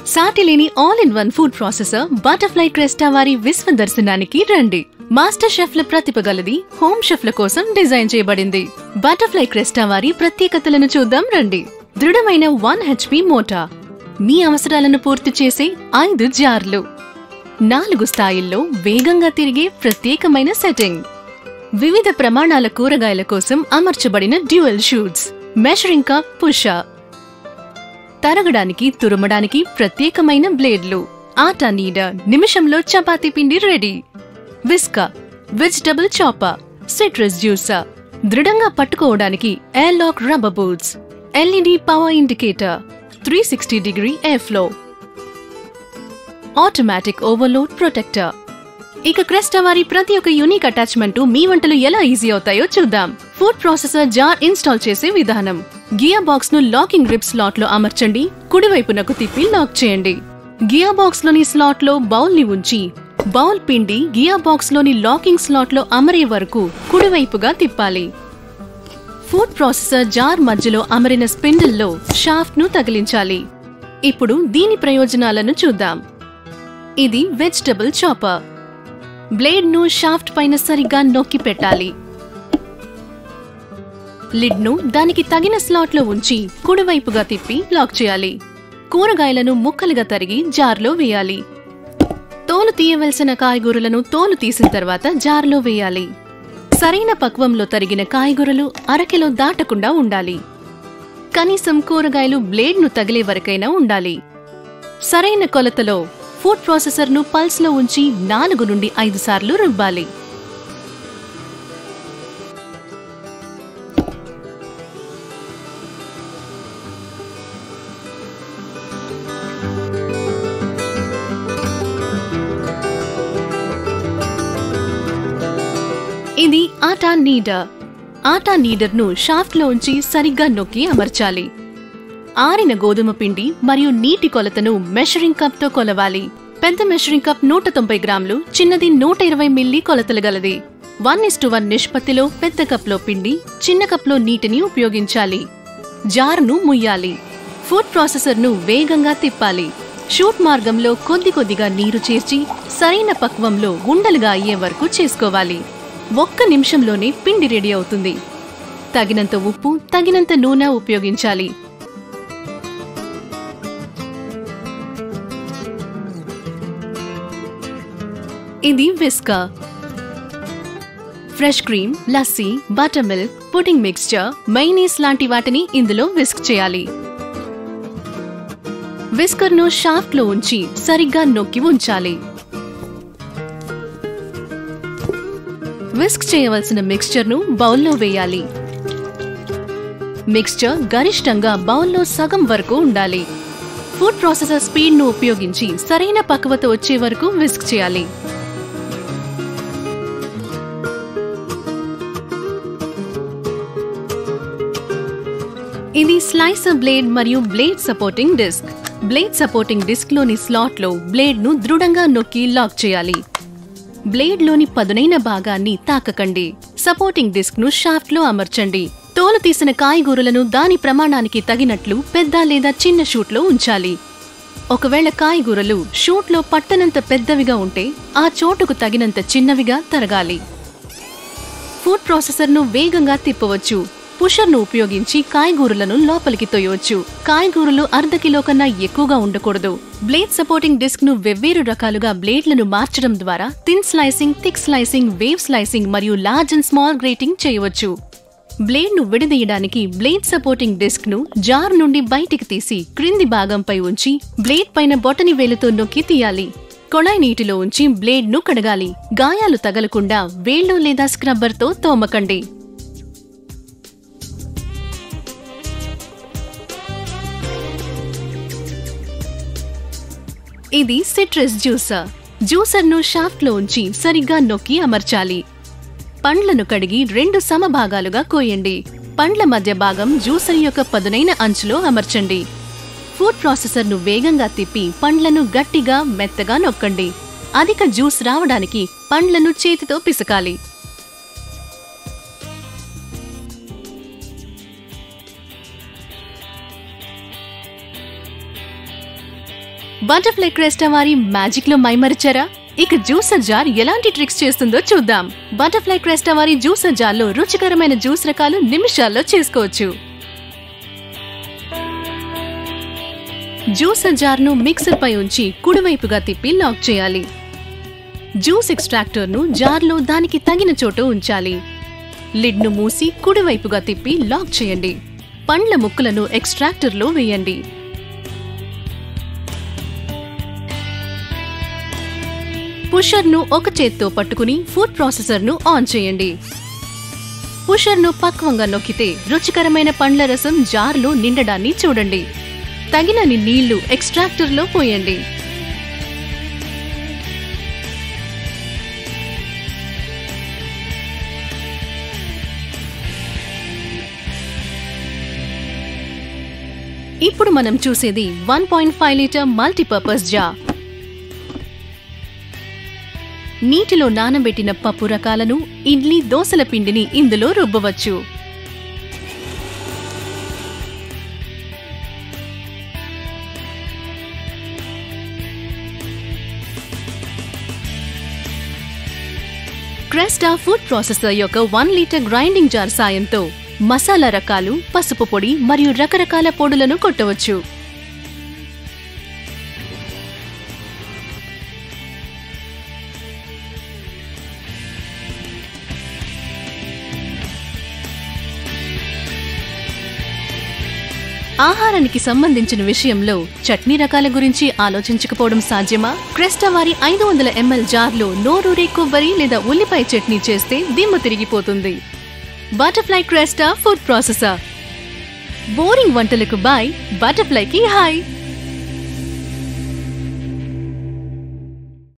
సాటి లేని all in one food processor Butterfly Cresta వారి విశ్వ దర్శనానికి రండి మాస్టర్ షెఫ్ల ప్రతిభ గలది హోమ్ షెఫ్ల కోసం డిజైన్ చేయబడింది బటర్ఫ్లై క్రెస్టా వారి ప్రత్యేకతలను చూద్దాం రండి దృఢమైన వన్ హెచ్పి మోటా మీ అవసరాలను పూర్తి చేసే ఐదు జార్లు నాలుగు స్థాయిల్లో వేగంగా తిరిగే ప్రత్యేకమైన సెట్టింగ్ వివిధ ప్రమాణాల కూరగాయల కోసం అమర్చబడిన dual chutes measuring cup pusher తరగడానికి తురమడానికి ప్రత్యేకమైన బ్లేడ్లు ఆటా నీడ నిమిషంలో చపాతీ పిండి ready whisker vegetable chopper citrus juicer దృఢంగా పట్టుకోవడానికి air lock rubber boots LED power indicator three sixty degree air flow automatic overload protector ఇక క్రెస్టా వారి ప్రతి ఒక్క యూనిక్ అటాచ్మెంట్ మీ వంటలు ఎలా ఈజీ అవుతాయో చూద్దాం ఫుడ్ ప్రాసెసర్ జార్ ఇన్స్టాల్ చేసే విధానం గియర్ బాక్స్ ను లాకింగ్ గ్రిప్ స్లాట్ లో అమర్చండి కుడివైపునకు తిప్పి లాక్ చేయండి గియర్ బాక్స్ లోని స్లాట్ లో బౌల్ ని ఉంచి బౌల్ పిండి గియర్ బాక్స్ లోని లాకింగ్ స్లాట్ లో అమరే వరకు కుడివైపుగా తిప్పాలి ఫుడ్ ప్రాసెసర్ జార్ మధ్యలో అమరిన స్పిండిల్లో షాఫ్ట్ ను తగిలించాలి ఇప్పుడు దీని ప్రయోజనాలను చూద్దాం ఇది వెజిటబుల్ చాపర్ బ్లేడ్ ను షాఫ్ట్ పైన సరిగ్గా నొక్కి పెట్టాలి లిడ్ ను దానికి తగిన స్లాట్ లో ఉంచి కుడివైపుగా తిప్పి లాక్ చేయాలి కూరగాయలను ముక్కలుగా తరిగి జార్లో వేయాలి తోలు తీయవలసిన కాయగూరలను తోలు తీసిన తర్వాత జార్లో వేయాలి సరైన పక్వంలో తరిగిన కాయగూరలు అరకిలో దాటకుండా ఉండాలి కనీసం కూరగాయలు బ్లేడ్ ను తగిలే వరకైనా ఉండాలి సరైన కొలతలో ఫుడ్ ప్రాసెసర్ ను పల్స్ లో ఉంచి నాలుగు నుండి ఐదు సార్లు రుబ్బాలి ఇది ఆటా నీడర్ ఆటా నీడర్ ను షాఫ్ట్ లో ఉంచి సరిగ్గా నొక్కి అమర్చాలి ఆరిన గోధుమ పిండి మరియు నీటి కొలతను మెషరింగ్ కప్ తో కొలవాలి పెద్ద మెషరింగ్ కప్ నూట తొంభై గ్రాములు చిన్నది నూట ఇరవై మిల్లీ కొలతలు గలది వన్ ఇస్ వన్ నిష్పత్తిలో పెద్ద కప్లో పిండి చిన్న కప్లో నీటిని ఉపయోగించాలి జార్ను ముయ్యాలి ఫుడ్ ప్రాసెసర్ ను వేగంగా తిప్పాలి షూట్ మార్గంలో కొద్ది కొద్దిగా నీరు చేర్చి సరైన పక్వంలో ఉండలుగా అయ్యే వరకు చేసుకోవాలి ఒక్క నిమిషంలోనే పిండి రెడీ అవుతుంది తగినంత ఉప్పు తగినంత నూనె ఉపయోగించాలి ఇది whisker fresh cream lassi butter milk pudding mixture mayonnaise లాంటి వాటిని ఇందులో విస్క్ చేయాలి విస్కర్ ను షాఫ్ట్ లో ఉంచి సరిగ్గా నొక్కి ఉంచాలి విస్క్ చేయవలసిన మిక్స్చర్ ను బౌల్లో వేయాలి మిక్స్చర్ గరిష్టంగా బౌల్లో సగం వరకు ఉండాలి ఫుడ్ ప్రాసెసర్ స్పీడ్ ను ఉపయోగించి సరైన పక్వత వచ్చే వరకు విస్క్ చేయాలి ఇది స్లైసర్ బ్లేడ్ మరియు blade supporting disc blade supporting disc లోని స్లాట్ లో బ్లేడ్ ను దృఢంగా నొక్కి లాక్ చేయాలి బ్లేడ్ లోని పదునైన భాగాన్ని తాకకండి సపోర్టింగ్ డిస్క్ ను షాఫ్ట్ లో అమర్చండి తోలు తీసిన కాయగూరలను దాని ప్రమాణానికి తగినట్లు పెద్ద లేదా చిన్న షూట్ లో ఉంచాలి ఒకవేళ కాయగూరలు షూట్ లో పట్టనంత పెద్దవిగా ఉంటే ఆ చోటుకు తగినంత చిన్నవిగా తరగాలి ఫుడ్ ప్రాసెసర్ ను వేగంగా తిప్పవచ్చు పుషర్ ను ఉపయోగించి కాయగూరలను లోపలికి తోయవచ్చు కాయగూరలు అర్ధ కిలో కన్నా ఎక్కువగా ఉండకూడదు బ్లేడ్ సపోర్టింగ్ డిస్క్ ను వెవ్వేరు రకాలుగా బ్లేడ్లను మార్చడం ద్వారా thin slicing thick slicing wave slicing మరియు లార్జ్ అండ్ స్మాల్ గ్రేటింగ్ చేయవచ్చు బ్లేడ్ ను విడదీయడానికి బ్లేడ్ సపోర్టింగ్ డిస్క్ ను జార్ నుండి బయటికి తీసి క్రింది భాగంపై ఉంచి బ్లేడ్ పైన బొటని వేలుతో నొక్కి తీయాలి కొళాయి నీటిలో ఉంచి బ్లేడ్ ను కడగాలి గాయాలు తగలకుండా వేళ్ళు లేదా స్క్రబ్బర్ తో తోమకండి ఇది సిట్రస్ జ్యూసర్ జ్యూసర్ ను షాఫ్ట్ లో ఉంచి సరిగ్గా నొక్కి అమర్చాలి పండ్లను కడిగి రెండు సమభాగాలుగా కోయండి పండ్ల మధ్య భాగం జ్యూసర్ యొక్క పదునైన అంచులో అమర్చండి ఫుడ్ ప్రాసెసర్ ను వేగంగా తిప్పి పండ్లను గట్టిగా మెత్తగా నొక్కండి అధిక జ్యూస్ రావడానికి పండ్లను చేతితో పిసకాలి బటర్ఫ్లై క్రెస్టా వారి మ్యాజిక్ లో మైమరిచారా ఇక జ్యూసర్ జార్ ఎలాంటి ట్రిక్స్ చేస్తుందో చూద్దాం బటర్ఫ్లై క్రెస్టా వారి జ్యూసర్ జార్లో రుచికరమైన జ్యూస్ రకాలు నిమిషాల్లో చేసుకోవచ్చు జ్యూసర్ జార్ను మిక్సర్ పై ఉంచి కుడివైపుగా తిప్పి లాక్ చేయాలి జ్యూస్ ఎక్స్ట్రాక్టర్ను జార్లో దానికి తగిన చోట ఉంచాలి లిడ్ను మూసి కుడివైపుగా తిప్పి లాక్ చేయండి పండ్ల ముక్కలను ఎక్స్ట్రాక్టర్లో వేయండి పుషర్ను ఒక చేత్తో పట్టుకుని ఫుడ్ ప్రాసెసర్ను ఆన్ చేయండి పుషర్ను పక్వంగా నొక్కితే రుచికరమైన పండ్ల రసం జార్లో నిండడాన్ని చూడండి తగినన్ని నీళ్లు ఎక్స్ట్రాక్టర్లో పోయండి ఇప్పుడు మనం చూసేది one point five litre multipurpose jar నీటిలో నానబెట్టిన పప్పు రకాలను ఇడ్లీ దోసల పిండిని ఇందులో రుబ్బవచ్చు క్రెస్టా ఫుడ్ ప్రాసెసర్ యొక్క వన్ లీటర్ గ్రైండింగ్ జార్ సాయంతో మసాలా రకాలు పసుపు పొడి మరియు రకరకాల పొడులను కొట్టవచ్చు ఆహారానికి సంబంధించిన విషయంలో చట్నీ రకాల గురించి ఆలోచించకపోవడం సాధ్యమా క్రెస్టా వారి ఐదు వందల ఎంఎల్ జార్లో నోరూరే కొబ్బరి లేదా ఉల్లిపాయ చట్నీ చేస్తే దిమ్మ తిరిగిపోతుంది Butterfly Cresta food processor boring వంటలకు బాయ్ బటర్ఫ్లైకి హాయ్